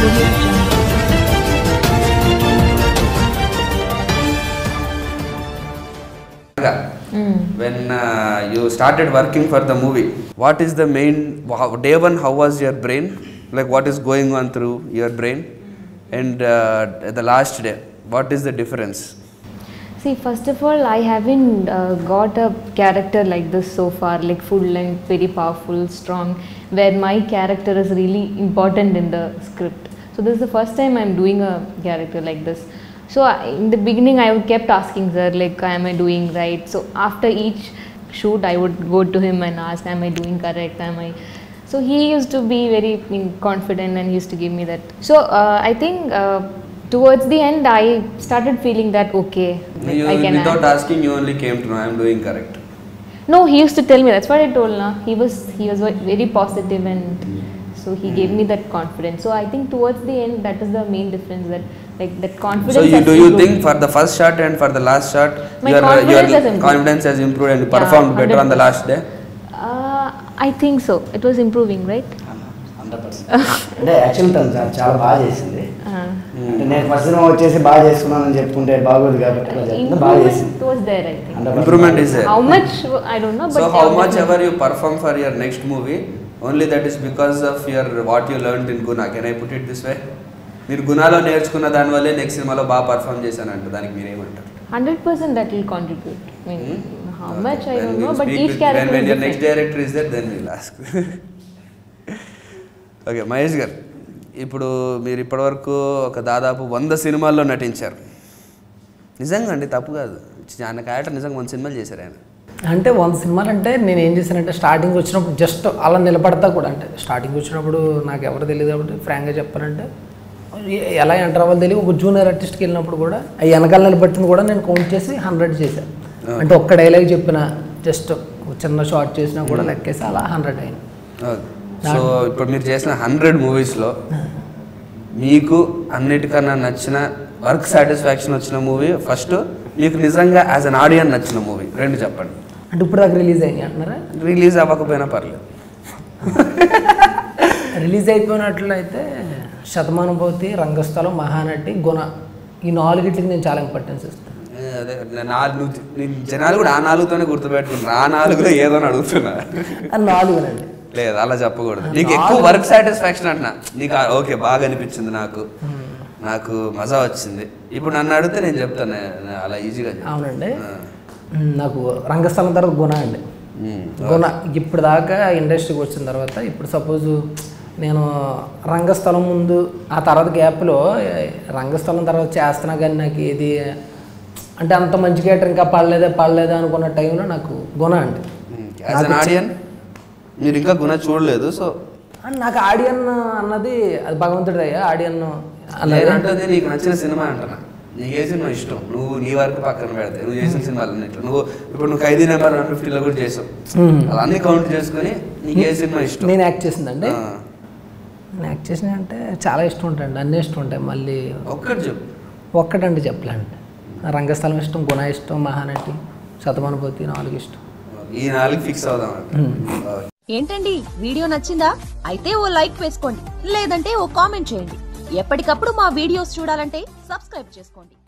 Audio Jungle. when uh, you started working for the movie what is the main how- day one how was your brain like what is going on through your brain and uh, the last day what is the difference See, first of all, I haven't uh, got a character like this so far, like full length, very powerful, strong, where my character is really important in the script. So this is the first time I'm doing a character like this. So I, in the beginning, I would kept asking sir, like, am I doing right? So after each shoot, I would go to him and ask, am I doing correct? Am I? So he used to be very I mean, confident and he used to give me that. So uh, I think. Uh, towards the end i started feeling that okay like, you, i can without act. asking you only came to know i'm doing correct no he used to tell me that's what i told na he was he was ve- very positive and so he gave me that confidence so i think towards the end that is the main difference that like that confidence so you has do you improved. think for the first shot and for the last shot My your, uh, confidence your has improved. confidence has improved and you Yeah, performed better on the 100%. last day uh, i think so it was improving right hundred percent అంటే actual తను చా- చాలా బాగా చేసింది uh, అంటే నేను first cinema వచ్చేసి బాగా చేసుకున్నానని చెప్పుకుంటే బాగోదు కాబట్టి అలా చెప్తున్నా, బాగా చేసింది improvement was there i think 100% improvement is there how much i don't know but so how yeah, much definitely. ever you perform for your next movie only that is because of your what you learned in guna can i put it this way మీరు గుణాలో నేర్చుకున్న దానివల్లే next సినిమాలో బాగా perform చేశానంట దానికి మీరేమంటారు Hundred percent that will contribute. I mean, how Okay. much I Then don't we'll know, but speak each with- character when, when is your next different. director is there then we'll ask okay Mahesh గారు ఇప్పుడు మీరు ఇప్పటివరకు ఒక దాదాపు వంద సినిమాల్లో నటించారు నిజంగా అండి తప్పు కాదు ఆయన క్యారెక్టర్ నిజంగా వంద సినిమాలు చేశారు ఆయన అంటే వంద సినిమాలు అంటే నేను ఏం చేశానంటే స్టార్టింగ్ వచ్చినప్పుడు జస్ట్ అలా నిలబడతా కూడా అంటే స్టార్టింగ్ వచ్చినప్పుడు నాకు ఎవరు తెలియదు కాబట్టి ఫ్రాంక్గా చెప్పాలంటే ఎ- ఎలా ఎంటర్ అవ్వాలి తెలియదు ఒక జూనియర్ ఆర్టిస్ట్కి వెళ్ళినప్పుడు కూడా ఆ వెనకాల నిలబట్టింది కూడా నేను కౌంట్ చేసి హండ్రెడ్ చేశాను అంటే ఒక్క డైలాగ్ చెప్పిన జస్ట్ చిన్న షార్ట్ చేసినా కూడా లెక్కేసి అలా హండ్రెడ్ అయింది ఓకే సో ఇప్పుడు మీరు చేసిన హండ్రెడ్ మూవీస్లో మీకు అన్నిటికన్నా నచ్చిన వర్క్ సాటిస్ఫాక్షన్ వచ్చిన మూవీ ఫస్ట్ మీకు నిజంగా యాజ్ అన్ ఆడియన్ నచ్చిన మూవీ రెండు చెప్పండి అంటే ఇప్పుడు దాకా రిలీజ్ అయ్యాయి అంటున్నారా రిలీజ్ అవ్వకపోయినా పర్లేదు రిలీజ్ అయిపోయినట్లయితే శతమానుభూతి రంగస్థలం మహానటి గుణ ఈ నాలుగిట్లకి నేను చాలా ఇంపార్టెన్స్ ఇస్తాను ఏ, అదే నేను నాలుగు నేను జనాలు కూడా ఆ నాలుగుతోనే గుర్తుపెట్టుకున్నారు ఆ నాలుగులో ఏదో అని అడుగుతున్నా అది నాలుగునండి లేదు అలా చెప్పకూడదు నీకు ఎక్కువ వర్క్ సాటిస్ఫాక్షన్ అంటున్నా నీకు ఆ- ఓకే బాగా అనిపించింది నాకు నాకు మజా వచ్చింది ఇప్పుడు నన్ను అడిగితే నేను చెప్తాను నే- నే- అలా ఈజీగా చెప్తాను. అవునండి ఆ. మ్, నాకు రంగస్థలం తర్వాత గుణ అండి ఉమ్. గుణ ఇప్పుడు దాకా ఇండస్ట్రీకి వచ్చిన తర్వాత ఇప్పుడు సపోజ్ నేను రంగస్థలం ముందు ఆ తర్వాత గ్యాప్లో రంగస్థలం తర్వాత చేస్తున్నా కానీ నాకు ఏది అంటే అంత మంచి క్యాటర్ ఇంకా పడలేదా పడలేదా అనుకున్న టైంలో నాకు గుణ అండి యాజ్ అన్ ఆడియన్ మీరు ఇంకా గుణ చూడలేదు సో అండ్ నాకు ఆడియన్ అన్నది అది భగవంతుడి అయ్యా ఆడియన్ అన్నది లేదంటే నీకు నచ్చిన సినిమా అంటున్నా నీకు ఏ సినిమా ఇష్టం నువ్వు నీ వరకు పక్కన పెడితే నువ్వు చేసిన సినిమాలు అన్నిట్లో నువ్వు ఇప్పుడు నువ్వు ఖైదీ నెంబర్ వన్ ఫిఫ్టీలో కూడా చేసావు మ్మ్. అలా అన్ని కౌంట్ చేసుకుని నీకు ఏ సినిమా ఇష్టం నేను యాక్ట్ చేసిందండి ఆ. నేను యాక్ట్ చేసిన అంటే చాలా ఇష్టం ఉంటాయండి అన్నీ ఇష్టం ఉంటాయి మళ్ళీ ఒక్కటి చెప్పు ఒక్కటంటే చెప్పలేండి రంగస్థలం ఇష్టం గుణ ఇష్టం మహానటి శతమానుభూతి నాలుగు ఇష్టం ఈ నాలుగు ఫిక్స్ అవుదాం ఏంటండి వీడియో నచ్చిందా అయితే ఓ లైక్ వేసుకోండి లేదంటే ఓ కామెంట్ చేయండి ఎప్పటికప్పుడు మా వీడియోస్ చూడాలంటే సబ్స్క్రైబ్ చేసుకోండి